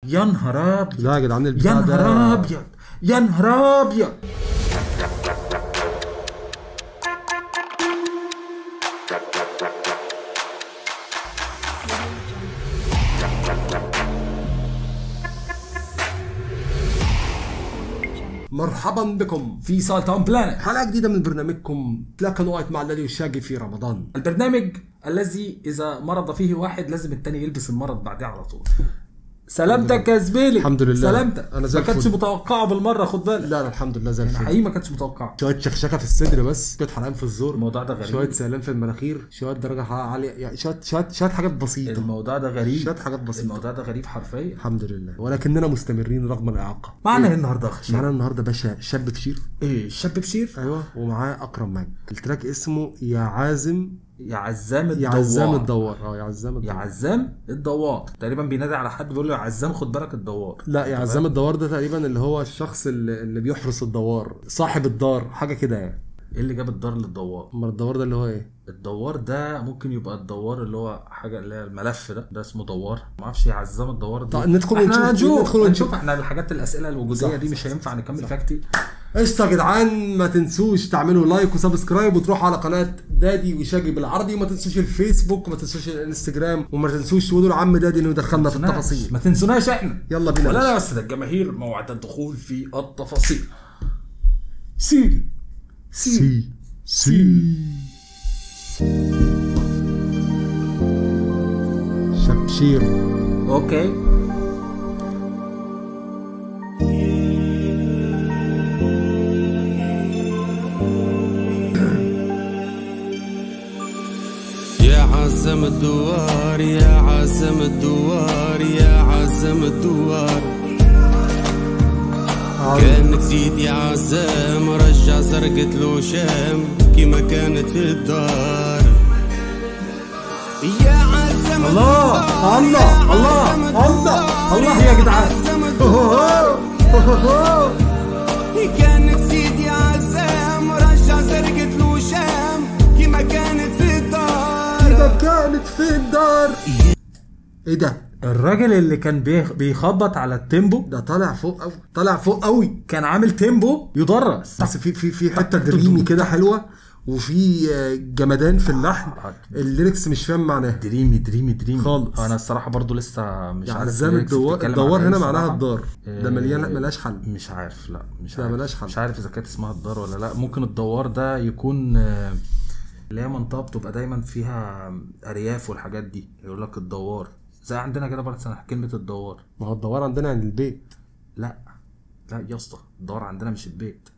يا نهار ابيض لا يا جدعان يا البتاع ده نهار ابيض يا نهار ابيض مرحبا بكم في سلطان بلانت حلقه جديده من برنامجكم تلاقى نوعت مع الذي الشاقي في رمضان البرنامج الذي اذا مرض فيه واحد لازم التاني يلبس المرض بعديه على طول سلامتك يا زميلي الحمد لله. سلامتك أنا زي ما كانتش الفل. متوقعه بالمره خد بالك لا لا الحمد لله زي الفل حقيقي ما كانتش متوقعه شويه شخشخه في الصدر بس شويه حرقان في الزور الموضوع ده غريب شويه سلام في المناخير شويه درجه حراره عاليه يعني شويه شويه شويه حاجات بسيطه الموضوع ده غريب شويه حاجات بسيطه الموضوع ده غريب حرفيا الحمد لله ولكننا مستمرين رغم الاعاقه معنا ايه النهارده يا أخي؟ معانا النهارده باشا شاب بشير ايه الشاب بشير ايوه ومعاه اكرم ماجد التراك اسمه يا عازم يا عزام الدوار يا عزام الدوار اه يا عزام يا الدوار عزام الدوار تقريبا بينادي على حد بيقول له يا عزام خد بالك الدوار لا يا عزام الدوار ده تقريبا اللي هو الشخص اللي, اللي بيحرس الدوار صاحب الدار حاجه كده يعني ايه اللي جاب الدار للدوار امال الدوار ده اللي هو ايه الدوار ده ممكن يبقى الدوار اللي هو حاجه اللي هي الملف ده ده اسمه دوار ما اعرفش يا عزام الدوار دي طيب ندخل احنا ونشوف- هنشوف ندخل ونشوف. هنشوف احنا الحاجات الاسئله الوجوديه صح، دي صح، مش هينفع نكمل فيها كتير قشطه يا جدعان ما تنسوش تعملوا لايك وسبسكرايب وتروحوا على قناه دادي وشاجي بالعربي وما تنسوش الفيسبوك وما تنسوش الانستجرام وما تنسوش تقولوا لعم دادي انه يدخلنا في التفاصيل ما تنسوناش احنا يلا بينا ولا يا لا بس ده الجماهير موعد الدخول في التفاصيل سيدي سيدي سي شبشير اوكي يا عزم الدوار يا عزم الدوار يا عزم الدوار كانك زيد يا عزام رجع سرقة له شام كيما كانت في الدار يا عزم الله الله الله الله الله يا جدعان كانك زيد يا عزام رجع سرقة له شام كيما كانت في الدار ده كانت في الدار ايه ده الراجل اللي كان بيخ- بيخبط على التيمبو ده طالع فوق قوي طالع فوق قوي كان عامل تيمبو يدرس بس في في في حته دريمي كده حلوه وفي آه، جمدان في اللحن الليركس مش فاهم معناها دريمي دريمي دريمي خالص. انا الصراحه برضو لسه مش يا عارف عزام الليركس الدوار بتتكلم الدوار عن إيه هنا معناها الصراحة. الدار ده إيه، مليان ملهاش حل مش عارف لا مش لا، عارف ملهاش حل. مش عارف اذا كانت اسمها الدار ولا لا ممكن الدوار ده يكون آه، اللي هي منطقه بتبقى دايما فيها ارياف والحاجات دي يقول لك الدوار زي عندنا كده برضه كلمه الدوار ما هو الدوار عندنا عند البيت لا لا يا اسطى الدوار عندنا مش البيت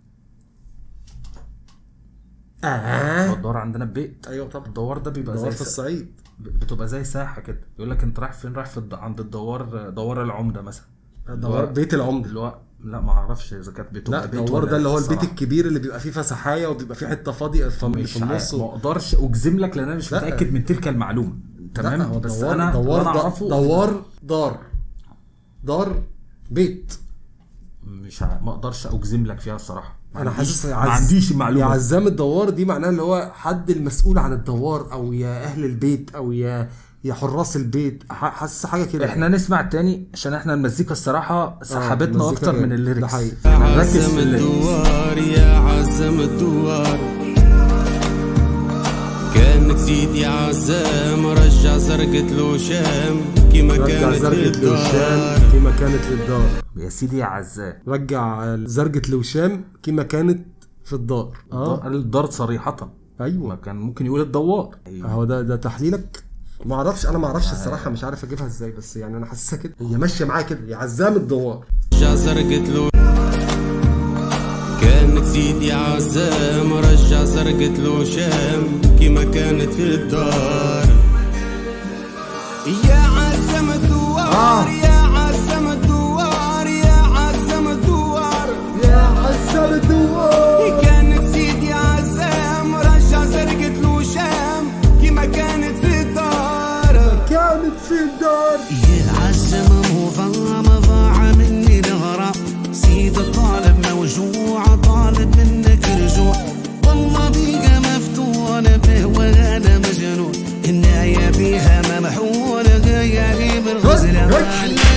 هو اه الدوار عندنا البيت ايوه طبعا الدوار ده بيبقى الدوار زي في سا- الصعيد بتبقى زي ساحه كده يقول لك انت رايح فين رايح في الد... عند الدوار دوار العمده مثلا الدوار بيت العمده اللي هو لا ما اعرفش اذا كانت بيته لا الدوار ده اللي هو البيت الكبير اللي بيبقى فيه فسحايه وبيبقى فيه حته فاضيه في مش في النص عارف ما اقدرش اجزم لك لان انا مش لا. متاكد من تلك المعلومه تمام لا هو بس دوار انا دوار اللي انا دا- اعرفه دوار دار دار بيت مش ع... ما اقدرش اجزم لك فيها الصراحه ما انا عنديش- حاسس ما عنديش يا المعلومه عزام الدوار دي معناها اللي هو حد المسؤول عن الدوار او يا اهل البيت او يا يا حراس البيت ح- حاسس حاجه كده احنا نسمع تاني عشان احنا المزيكا الصراحه سحبتنا المزيكا اكتر جامد. من ده الليركس حقيقي. احنا نركز عزم في الليركس الدوار يا عزم الدوار كانك زيد يا عزام رجع سرقة له شام كيما رجع كانت في زرقة الدار لوشام كما كانت للدار يا سيدي يا عزام رجع زرقة لوشام كما كانت في الدار اه الدار صريحه ما ايوه كان ممكن يقول الدوار هو ده ده تحليلك ما اعرفش انا ما اعرفش الصراحه مش عارف اجيبها ازاي بس يعني انا حاسسها كده هي ماشيه معايا كده يا عزام الدوار رجع سرقة له كانك زيد يا عزام رجع سرقة له شام كيما كانت في الدار يا عزم الدوار يا عزم الدوار يا عزم الدوار يا عزام الدوار كانك زيد يا عزام رجع سرقة له شام كيما كانت في الدار كانت في الدار يعزم مضام ضاع مني الغرام سيد الطالب موجوع طالب منك رجوع والله بيقى مفتون به وانا مجنون الناية بيها ممحون قيالي بالغزل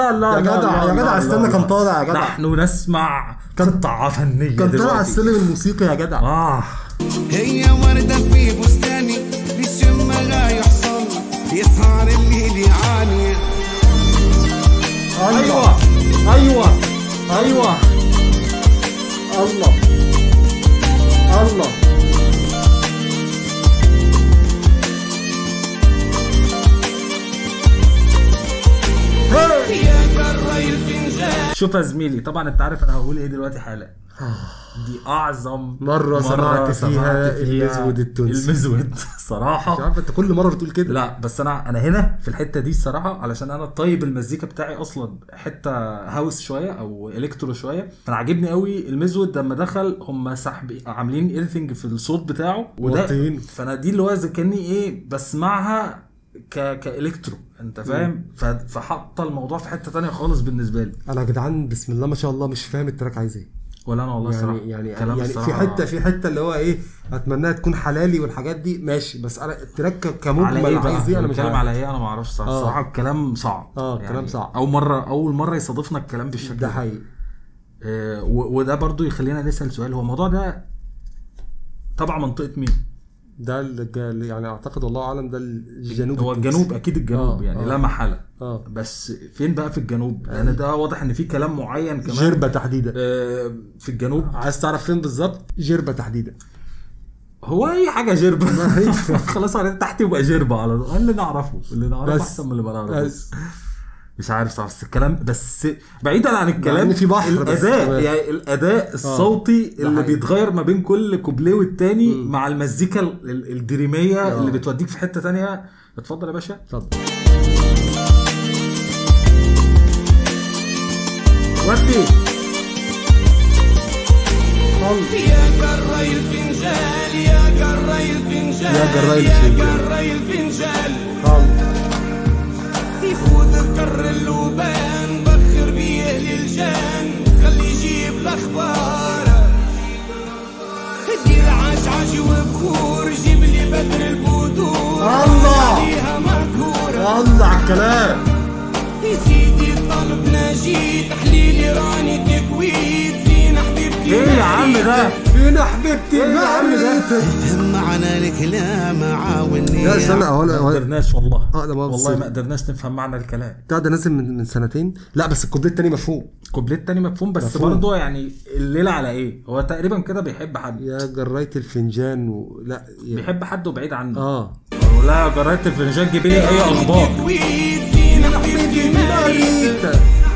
لا لا يا لا، جدع لا، يا جدع لا، استنى لا، كان لا. طالع يا جدع نحن نسمع قطعة فنية كان طالع على دلوقتي. السلم الموسيقي يا جدع اه هي وردة في بستاني للشم لا يحصل يسهر الليل يعاني ايوه ايوه ايوه الله الله شوف يا زميلي طبعا انت عارف انا هقول ايه دلوقتي حالا دي اعظم مرة سمعت فيها المزود التونسي. المزود مش صراحه عارف انت كل مره بتقول كده لا بس انا انا هنا في الحته دي الصراحه علشان انا طيب المزيكا بتاعي اصلا حته هاوس شويه او الكترو شويه فانا عاجبني قوي المزود لما دخل هم سحب عاملين ايديتنج في الصوت بتاعه وده واطيين. فانا دي اللي هو زي كاني ايه بسمعها ك كالكترو انت فاهم ف- فحط الموضوع في حته تانية خالص بالنسبه لي انا يا جدعان بسم الله ما شاء الله مش فاهم التراك عايز ايه ولا انا والله صراحه يعني يعني كلام يعني في الصراحة- حته في حته اللي هو ايه اتمناها تكون حلالي والحاجات دي ماشي بس انا التراك ك- على كمجمل ايه عايز ايه انا مش بتكلم عارف على ايه انا ما اعرفش صراحه آه. الصراحه الكلام صعب آه، الكلام صعب. اول مره اول مره يصادفنا الكلام بالشكل ده حقيقي آه، و- وده برضو يخلينا نسال سؤال هو الموضوع ده تبع منطقه مين؟ ده اللي يعني اعتقد والله اعلم ده الجنوب هو التونسي. الجنوب اكيد الجنوب آه، يعني آه. لا محاله اه بس فين بقى في الجنوب؟ لان ده واضح ان في كلام معين كمان جربة تحديدا آه، في الجنوب عايز تعرف فين بالظبط جربة تحديدا هو اي حاجه جربه خلاص على تحت يبقى جربه على طول اللي نعرفه اللي نعرفه بس. احسن من اللي ما نعرفه بس مش عارف صراحه بس الكلام بس بعيدا عن الكلام إن في بحر بس الاداء كمان. يعني الاداء الصوتي ده اللي حقيقي. بيتغير ما بين كل كوبليه والتاني مع المزيكا ال- ال- الدريميه آه. اللي بتوديك في حته تانية اتفضل يا باشا اتفضل ودي يا قري الفنجال يا قري الفنجال يا قري يا الفنجال. قري الفنجال خالص يفوت الكر اللوبان بخر بيه للجان خلي يجيب الاخبار دير عشعش وبخور جيب لي بدر البدور الله. عليها مكهور الله على الكلام يا سيدي الطلب نجيد تحليلي راني تكويت فينا حبيبتي ايه يا عم ده فينا حبيبتي يا عم ده؟ فهم معنى الكلام عاوني لا استنى هو ما هو- قدرناش والله اه ده ما والله بص- ما قدرناش نفهم معنى الكلام بتاع ده نازل من من سنتين لا بس الكوبليه التاني مفهوم الكوبليه التاني مفهوم بس مفهوم. برضه يعني الليله على ايه هو تقريبا كده بيحب حد يا جراية الفنجان و... لا يا... بيحب حد وبعيد عنه اه لا جرايه الفنجان جيبي لي اي اخبار تكويت فينا حبيبتي ماريت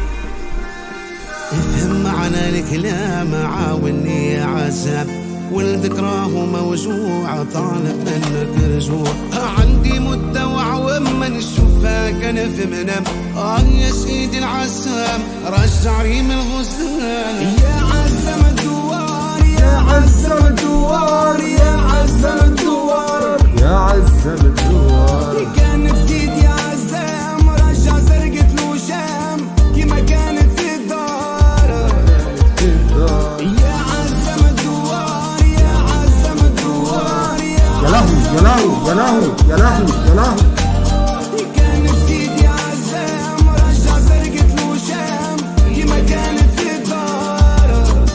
افهم معنى الكلام عاوني عذاب والذكراه موجوع طالب منك رجوع عندي مدة وعوام ما نشوفك انا في منام اه يا سيدي العسام رجع ريم الغزلان يا عزم الدوار يا عزم الدوار يا عزم الدوار يا عزم الدوار كانت سيدي عزام رجع زرقة له شام كيما كانت في الدار يا عزم الدوار يا عزم الدوار يا يا لهوي يا لهوي يا لهوي يا لهوي يا لهوي كانت سيدي عزام رجع زرقة له شام كيما كانت في الدار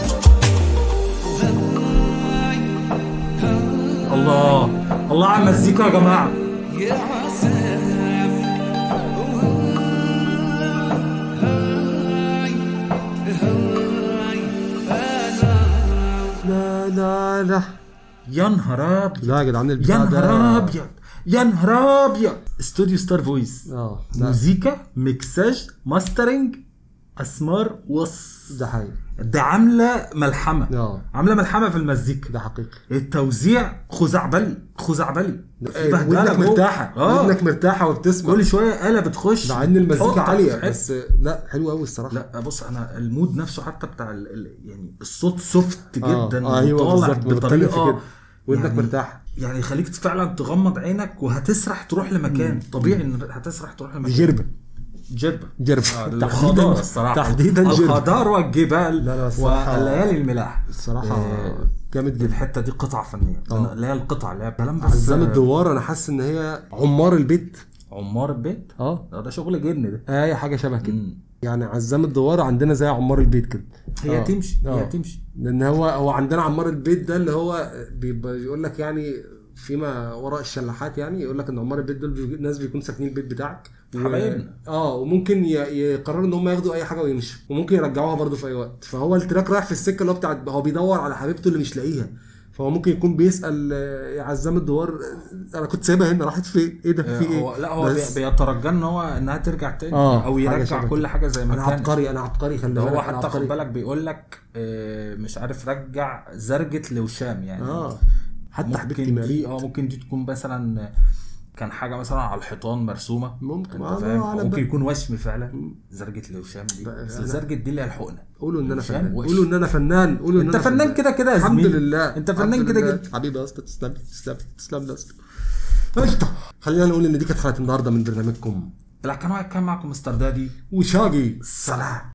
الله الله على المزيكا يا جماعه يا عسام لا لا لا يا نهار ابيض لا يا جدعان يا البتاع ده نهار ابيض يا نهار ابيض استوديو ستار فويس اه لا موزيكا ميكساج ماسترنج اسمار وص ده حقيقي ده عامله ملحمه اه عامله ملحمه في المزيكا ده حقيقي التوزيع خزعبلي خزعبلي في بهدلة ودنك جوه. مرتاحه اه ودنك مرتاحه وبتسمع كل شويه آلة بتخش مع ان المزيكا تحطك عاليه في حتة. بس لا حلوه قوي الصراحه لا بص انا المود نفسه حتى بتاع ال... ال... يعني الصوت سوفت آه، جدا آه، أيوة وطالع بالظبط، بتكلم في بطريقه كده. ودنك مرتاحة. يعني يخليك فعلا تغمض عينك وهتسرح تروح لمكان طبيعي ان هتسرح تروح دي لمكان جربه جربة جربة. آه، تحديداً- الخضار الصراحة تحديداً جربة. الخضار والجبال لا، لا، الصراحة- والليالي الملاح الصراحه آه، جامد جدا الحتة دي قطعة فنية آه. اللي هي القطعة اللي هي كلام بس عزام الدوار انا حاسس ان هي عمار البيت عمار البيت اه ده, ده شغل جن ده اي حاجه شبه كده مم. يعني عزام الدوار عندنا زي عمار البيت كده هي آه. تمشي هي آه. تمشي لان هو هو عندنا عمار البيت ده اللي هو بيبقى يقول لك يعني فيما وراء الشلاحات يعني يقول لك ان عمار البيت دول بيجي- ناس بيكونوا ساكنين البيت بتاعك و- حبايبنا. اه وممكن ي- يقرروا ان هم ياخدوا اي حاجه ويمشوا وممكن يرجعوها برضه في اي وقت فهو التراك رايح في السكه اللي هو بتاعت هو بيدور على حبيبته اللي مش لاقيها فهو ممكن يكون بيسال آه، يا عزام الدوار آه، انا كنت سايبها هنا راحت فين؟ ايه ده في ايه؟ هو لا هو بس- بي- بيترجى ان هو انها ترجع تاني آه، او حاجة يرجع شبه كل كده. حاجه زي ما انا كانت عبقري انا عبقري خلي ده بالك هو أنا حتى عبقري. خد بالك بيقول لك آه، مش عارف رجع زرجة لوشام يعني اه حتى حبيبتي ممكن دي ماري اه ممكن دي تكون مثلا كان حاجه مثلا على الحيطان مرسومه ممكن. انت آه، فاهم أنا أو ممكن بقى- يكون وشم فعلا زرجة لوشام دي بقى بس أنا- زرجة دي اللي هي الحقنه قولوا ان انا لوشام فنان وش. قولوا ان انا فنان قولوا ان انت انا فنان كده كده يا الحمد زميلي. لله انت فنان الحمد كده لله. كده. حبيبي يا اسطى تسلم تسلم تسلم يا اسطى قشطة. خلينا نقول ان دي كانت حلقه النهارده من برنامجكم لا كان كان معكم مستر دادي وشاقي سلام